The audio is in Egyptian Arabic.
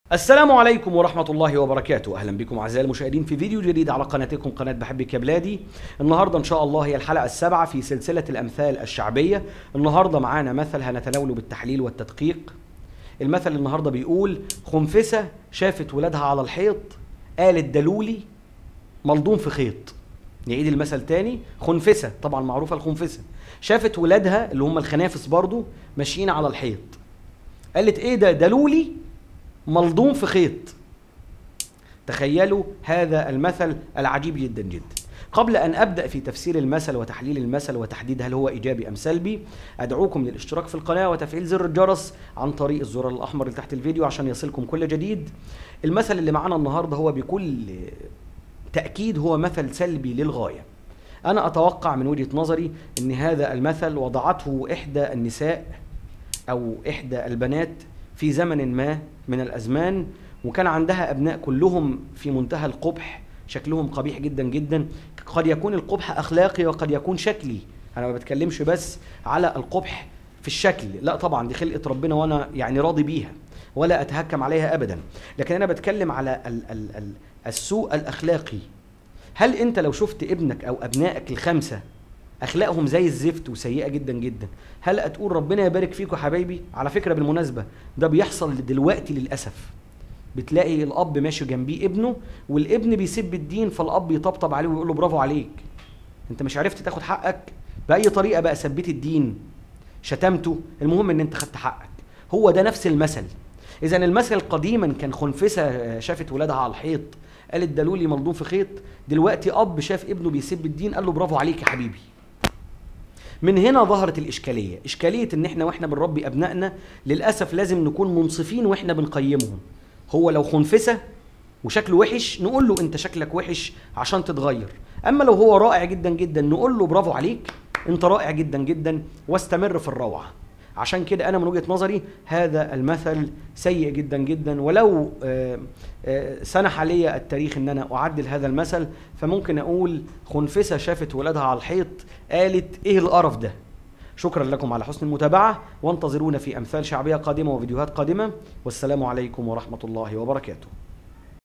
السلام عليكم ورحمة الله وبركاته أهلا بكم أعزائي المشاهدين في فيديو جديد على قناتكم قناة بحبك يا بلادي النهاردة إن شاء الله هي الحلقة السابعة في سلسلة الأمثال الشعبية النهاردة معانا مثل هنتناوله بالتحليل والتدقيق المثل النهاردة بيقول خنفسة شافت ولادها على الحيط قالت دلولي ملضوم في خيط نعيد المثل تاني خنفسة طبعا معروفة الخنفسة شافت ولادها اللي هم الخنافس برضو ماشيين على الحيط قالت ايه ده دلولي ملضوم في خيط تخيلوا هذا المثل العجيب جدا جدا قبل أن أبدأ في تفسير المثل وتحليل المثل وتحديد هل هو إيجابي أم سلبي أدعوكم للاشتراك في القناة وتفعيل زر الجرس عن طريق الزرار الأحمر اللي تحت الفيديو عشان يصلكم كل جديد المثل اللي معانا النهاردة هو بكل تأكيد هو مثل سلبي للغاية أنا أتوقع من وجهة نظري أن هذا المثل وضعته إحدى النساء أو إحدى البنات في زمن ما من الازمان وكان عندها ابناء كلهم في منتهى القبح شكلهم قبيح جدا جدا قد يكون القبح اخلاقي وقد يكون شكلي انا ما بتكلمش بس على القبح في الشكل لا طبعا دي خلقه ربنا وانا يعني راضي بيها ولا اتهكم عليها ابدا لكن انا بتكلم على ال ال ال السوء الاخلاقي هل انت لو شفت ابنك او ابنائك الخمسه اخلاقهم زي الزفت وسيئه جدا جدا هل هتقول ربنا يبارك فيكم حبايبي على فكره بالمناسبه ده بيحصل دلوقتي للاسف بتلاقي الاب ماشي جنبيه ابنه والابن بيسب الدين فالاب يطبطب عليه ويقول له برافو عليك انت مش عرفت تاخد حقك باي طريقه بقى سبيت الدين شتمته المهم ان انت خدت حقك هو ده نفس المثل اذا المثل قديما كان خنفسه شافت ولادها على الحيط قالت دلولي ملضوم في خيط دلوقتي اب شاف ابنه بيسب الدين قال له برافو عليك يا حبيبي من هنا ظهرت الإشكالية إشكالية إن إحنا وإحنا بنربي أبنائنا للأسف لازم نكون منصفين وإحنا بنقيمهم هو لو خنفسة وشكله وحش نقول له أنت شكلك وحش عشان تتغير أما لو هو رائع جدا جدا نقول له برافو عليك أنت رائع جدا جدا واستمر في الروعة عشان كده انا من وجهه نظري هذا المثل سيء جدا جدا ولو سنح لي التاريخ ان انا اعدل هذا المثل فممكن اقول خنفسه شافت ولادها على الحيط قالت ايه القرف ده شكرا لكم على حسن المتابعه وانتظرونا في امثال شعبيه قادمه وفيديوهات قادمه والسلام عليكم ورحمه الله وبركاته